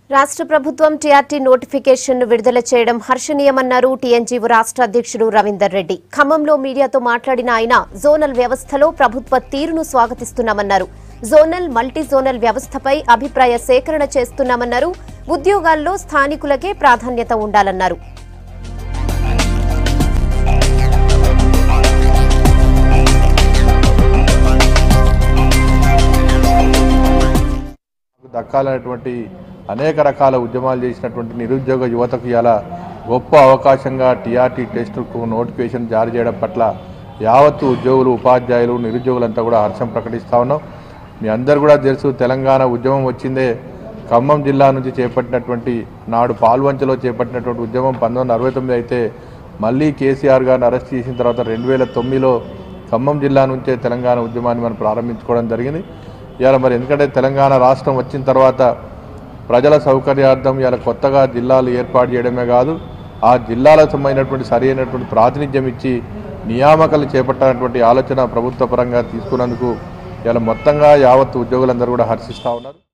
రాష్ట్ర ప్రభుత్వం TRT notification విడుదల చేయడం హర్షణీయమన్నారు టీఎన్జీఓ రాష్ట్ర అధ్యక్షుడు రవీందర్ రెడ్డి ఖమ్మంలో మీడియాతో మాట్లాడిన ఆయన జోనల్ వ్యవస్థలో ప్రభుత్వ తీరును స్వాగతిస్తున్నామన్నారు జోనల్ మల్టీ జోనల్ వ్యవస్థపై అభిప్రాయ సేకరణ చేస్తున్నామన్నారు ఉద్యోగాల్లో స్థానికులకే ప్రాధాన్యత ఉండాలన్నారు దక్కాలనేటువంటి అనేక రకాల ఉద్యమాలు చేసినటువంటి నిరుద్యోగ యువతకు ఇలా గొప్ప అవకాశంగా టీఆర్టీ టెస్టుకు నోటిఫికేషన్ జారీ చేయడం పట్ల యావత్తు ఉద్యోగులు ఉపాధ్యాయులు నిరుద్యోగులంతా కూడా హర్షం ప్రకటిస్తా ఉన్నాం మీ అందరు కూడా తెలుసు తెలంగాణ ఉద్యమం వచ్చిందే ఖమ్మం జిల్లా నుంచి చేపట్టినటువంటి నాడు పాల్వంచలో చేపట్టినటువంటి ఉద్యమం పంతొమ్మిది వందల అరవై తొమ్మిది అయితే మళ్ళీ కేసీఆర్ గారిని అరెస్ట్ చేసిన తర్వాత రెండు వేల తొమ్మిదిలో ఖమ్మం జిల్లా నుంచే తెలంగాణ ఉద్యమాన్ని మనం ప్రారంభించుకోవడం జరిగింది ఇవాళ మరి ఎందుకంటే తెలంగాణ రాష్ట్రం వచ్చిన తర్వాత ప్రజల సౌకర్యార్థం ఇవాళ కొత్తగా జిల్లాలు ఏర్పాటు చేయడమే కాదు ఆ జిల్లాలకు సంబంధించినటువంటి సరి అయినటువంటి ప్రాతినిధ్యం ఇచ్చి నియామకాలు చేపట్టాలన్నటువంటి ఆలోచన ప్రభుత్వ పరంగా తీసుకున్నందుకు ఇవాళ మొత్తంగా యావత్ ఉద్యోగులందరూ కూడా హర్షిస్తూ ఉన్నారు